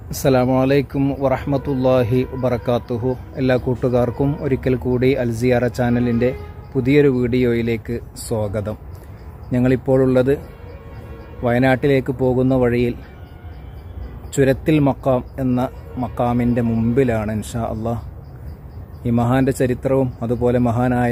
അസ്സലാമു അലൈക്കും വറഹമത്തല്ലാഹി വബർക്കാത്തുഹു എല്ലാ കൂട്ടുകാർക്കും ഒരിക്കൽ കൂടി അൽസിയാറ ചാനലിൻ്റെ പുതിയൊരു വീഡിയോയിലേക്ക് സ്വാഗതം ഞങ്ങളിപ്പോഴുള്ളത് വയനാട്ടിലേക്ക് പോകുന്ന വഴിയിൽ ചുരത്തിൽ മക്കാം എന്ന മക്കാമിൻ്റെ മുമ്പിലാണ് ഇൻഷാ അള്ളാഹ് ഈ മഹാന്റെ ചരിത്രവും അതുപോലെ മഹാനായ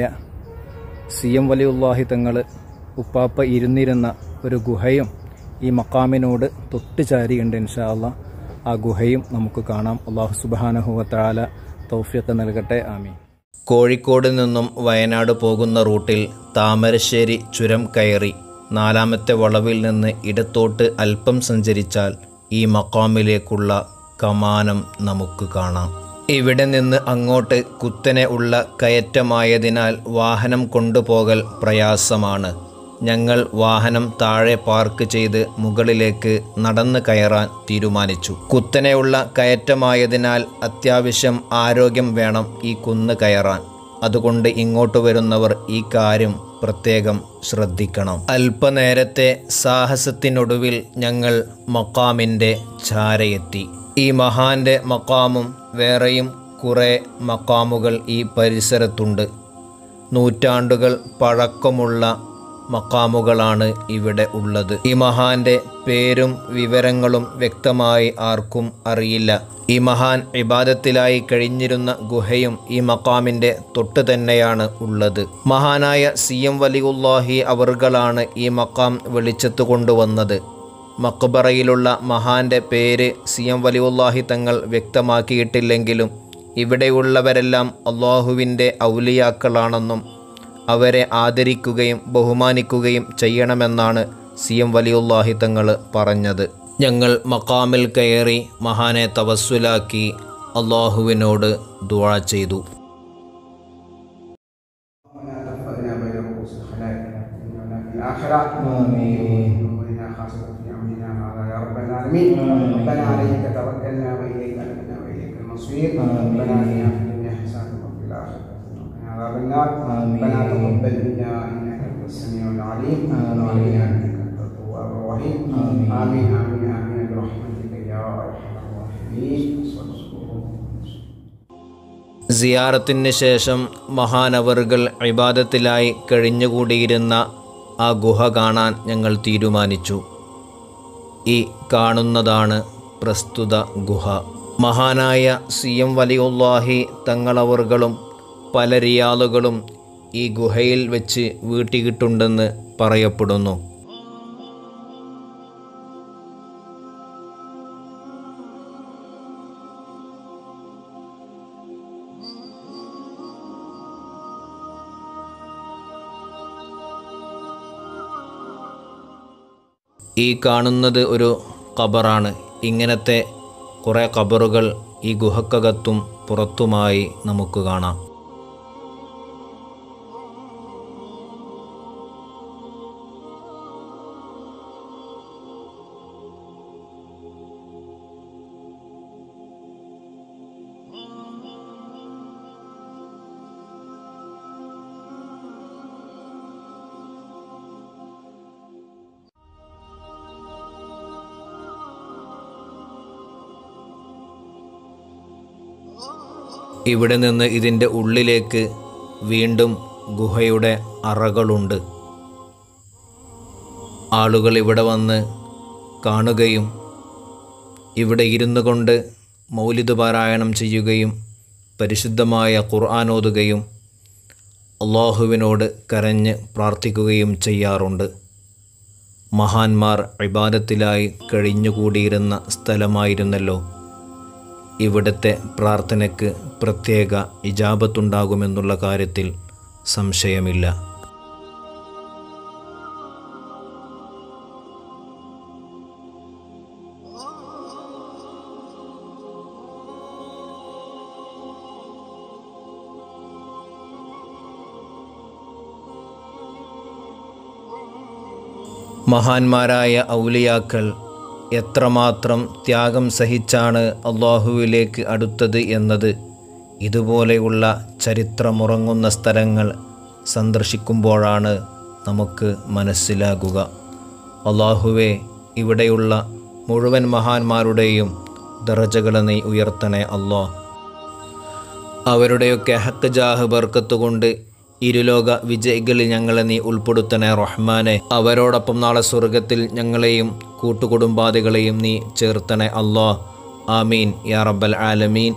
സി എം വലിയുല്ലാഹി തങ്ങൾ ഉപ്പാപ്പ ഇരുന്നിരുന്ന ഒരു ഗുഹയും ഈ മക്കാമിനോട് തൊട്ട് ചാരിയുണ്ട് ഇൻഷാ അള്ളാഹ് ആ ഗുഹയും നമുക്ക് കാണാം അള്ളാഹു സുബാനഹുവത്താല തൗഫിയൊക്കെ നൽകട്ടെ ആമീൻ കോഴിക്കോട് നിന്നും വയനാട് പോകുന്ന റൂട്ടിൽ താമരശ്ശേരി ചുരം കയറി നാലാമത്തെ വളവിൽ നിന്ന് ഇടത്തോട്ട് അല്പം സഞ്ചരിച്ചാൽ ഈ മക്കാമിലേക്കുള്ള കമാനം നമുക്ക് കാണാം ഇവിടെ നിന്ന് അങ്ങോട്ട് കുത്തനെ ഉള്ള കയറ്റമായതിനാൽ വാഹനം കൊണ്ടുപോകൽ പ്രയാസമാണ് ഞങ്ങൾ വാഹനം താഴെ പാർക്ക് ചെയ്ത് മുകളിലേക്ക് നടന്നു കയറാൻ തീരുമാനിച്ചു കുത്തനെയുള്ള കയറ്റമായതിനാൽ അത്യാവശ്യം ആരോഗ്യം വേണം ഈ കുന്ന് കയറാൻ അതുകൊണ്ട് ഇങ്ങോട്ട് വരുന്നവർ ഈ കാര്യം പ്രത്യേകം ശ്രദ്ധിക്കണം അല്പനേരത്തെ സാഹസത്തിനൊടുവിൽ ഞങ്ങൾ മക്കാമിൻ്റെ ചാരയെത്തി ഈ മഹാന്റെ മക്കാമും വേറെയും കുറേ മക്കാമുകൾ ഈ പരിസരത്തുണ്ട് നൂറ്റാണ്ടുകൾ പഴക്കമുള്ള മക്കാമുകളാണ് ഇവിടെ ഉള്ളത് ഈ മഹാന്റെ പേരും വിവരങ്ങളും വ്യക്തമായി ആർക്കും അറിയില്ല ഈ മഹാൻ ഇബാദത്തിലായി കഴിഞ്ഞിരുന്ന ഗുഹയും ഈ മക്കാമിന്റെ തൊട്ട് തന്നെയാണ് ഉള്ളത് മഹാനായ സി എം വലിയുല്ലാഹി അവർകളാണ് ഈ മക്കാം വെളിച്ചത്ത് കൊണ്ടുവന്നത് മക്ബറയിലുള്ള മഹാന്റെ പേര് സി എം വലിയുല്ലാഹി തങ്ങൾ വ്യക്തമാക്കിയിട്ടില്ലെങ്കിലും ഇവിടെയുള്ളവരെല്ലാം അള്ളാഹുവിൻ്റെ ഔലിയാക്കളാണെന്നും അവരെ ആദരിക്കുകയും ബഹുമാനിക്കുകയും ചെയ്യണമെന്നാണ് സി എം വലിയുല്ലാഹി തങ്ങൾ പറഞ്ഞത് ഞങ്ങൾ മക്കാമിൽ കയറി മഹാനെ തവസ്സുലാക്കി അള്ളാഹുവിനോട് ദുആ ചെയ്തു ولا تفرقنا بين رؤوس الخلائق ولا في الآخرة آمين. وإنا خاصة في أمرنا هذا يا رب العالمين ربنا عليك توكلنا وإليك أنبنا وإليك المصير آمين. ربنا آتنا في الدنيا حسنة وفي الآخرة حسنة وقنا عذاب النار آمين. ربنا تقبل منا إنك أنت السميع العليم آمين. وعلينا إنك أنت التواب الرحيم آمين. آمين آمين آمين برحمتك يا أرحم الراحمين صلى الله عليه وسلم സിയാറത്തിന് ശേഷം മഹാനവറുകൾ ഇബാദത്തിലായി കഴിഞ്ഞുകൂടിയിരുന്ന ആ ഗുഹ കാണാൻ ഞങ്ങൾ തീരുമാനിച്ചു ഈ കാണുന്നതാണ് പ്രസ്തുത ഗുഹ മഹാനായ സി എം വലിയുല്ലാഹി തങ്ങളവറുകളും പല റിയാലുകളും ഈ ഗുഹയിൽ വെച്ച് വീട്ടിക്കിട്ടുണ്ടെന്ന് പറയപ്പെടുന്നു ഈ കാണുന്നത് ഒരു ഖബറാണ് ഇങ്ങനത്തെ കുറേ ഖബറുകൾ ഈ ഗുഹക്കകത്തും പുറത്തുമായി നമുക്ക് കാണാം ഇവിടെ നിന്ന് ഇതിൻ്റെ ഉള്ളിലേക്ക് വീണ്ടും ഗുഹയുടെ അറകളുണ്ട് ആളുകൾ ഇവിടെ വന്ന് കാണുകയും ഇവിടെ ഇരുന്നു കൊണ്ട് മൗലിദ് പാരായണം ചെയ്യുകയും പരിശുദ്ധമായ ഖുർആൻ ഓതുകയും അള്ളാഹുവിനോട് കരഞ്ഞ് പ്രാർത്ഥിക്കുകയും ചെയ്യാറുണ്ട് മഹാന്മാർ ഇബാദത്തിലായി കഴിഞ്ഞുകൂടിയിരുന്ന സ്ഥലമായിരുന്നല്ലോ ഇവിടുത്തെ പ്രാർത്ഥനയ്ക്ക് പ്രത്യേക ഇജാബത്തുണ്ടാകുമെന്നുള്ള കാര്യത്തിൽ സംശയമില്ല മഹാന്മാരായ ഔലിയാക്കൾ എത്രമാത്രം ത്യാഗം സഹിച്ചാണ് അള്ളാഹുവിലേക്ക് അടുത്തത് എന്നത് ഇതുപോലെയുള്ള ചരിത്രമുറങ്ങുന്ന സ്ഥലങ്ങൾ സന്ദർശിക്കുമ്പോഴാണ് നമുക്ക് മനസ്സിലാകുക അള്ളാഹുവെ ഇവിടെയുള്ള മുഴുവൻ മഹാന്മാരുടെയും ദറജകളെ നീ ഉയർത്തണേ അല്ലോ അവരുടെയൊക്കെ ഹക്ക് ജാഹ് ബർക്കത്തുകൊണ്ട് ഇരുലോക വിജയികളിൽ ഞങ്ങളെ നീ ഉൾപ്പെടുത്തണേ റഹ്മാനെ അവരോടൊപ്പം നാളെ സ്വർഗത്തിൽ ഞങ്ങളെയും കൂട്ടുകുടുംബാദികളെയും നീ ചേർത്തണേ അല്ലോ ആമീൻ യാ റബ്ബൽ ആലമീൻ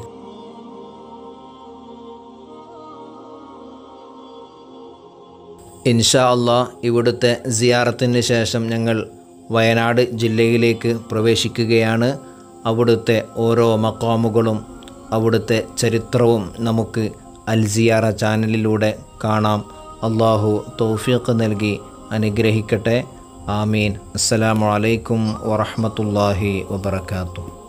ഇൻഷാ അള്ളാ ഇവിടുത്തെ സിയാറത്തിന് ശേഷം ഞങ്ങൾ വയനാട് ജില്ലയിലേക്ക് പ്രവേശിക്കുകയാണ് അവിടുത്തെ ഓരോ മക്കാമുകളും അവിടുത്തെ ചരിത്രവും നമുക്ക് അൽ സിയാറ ചാനലിലൂടെ കാണാം അള്ളാഹു തൗഫീഖ് നൽകി അനുഗ്രഹിക്കട്ടെ ആമീൻ അസ്സലാമു അലൈക്കും വറഹ്മത്തുള്ളാഹി വബറകാതുഹു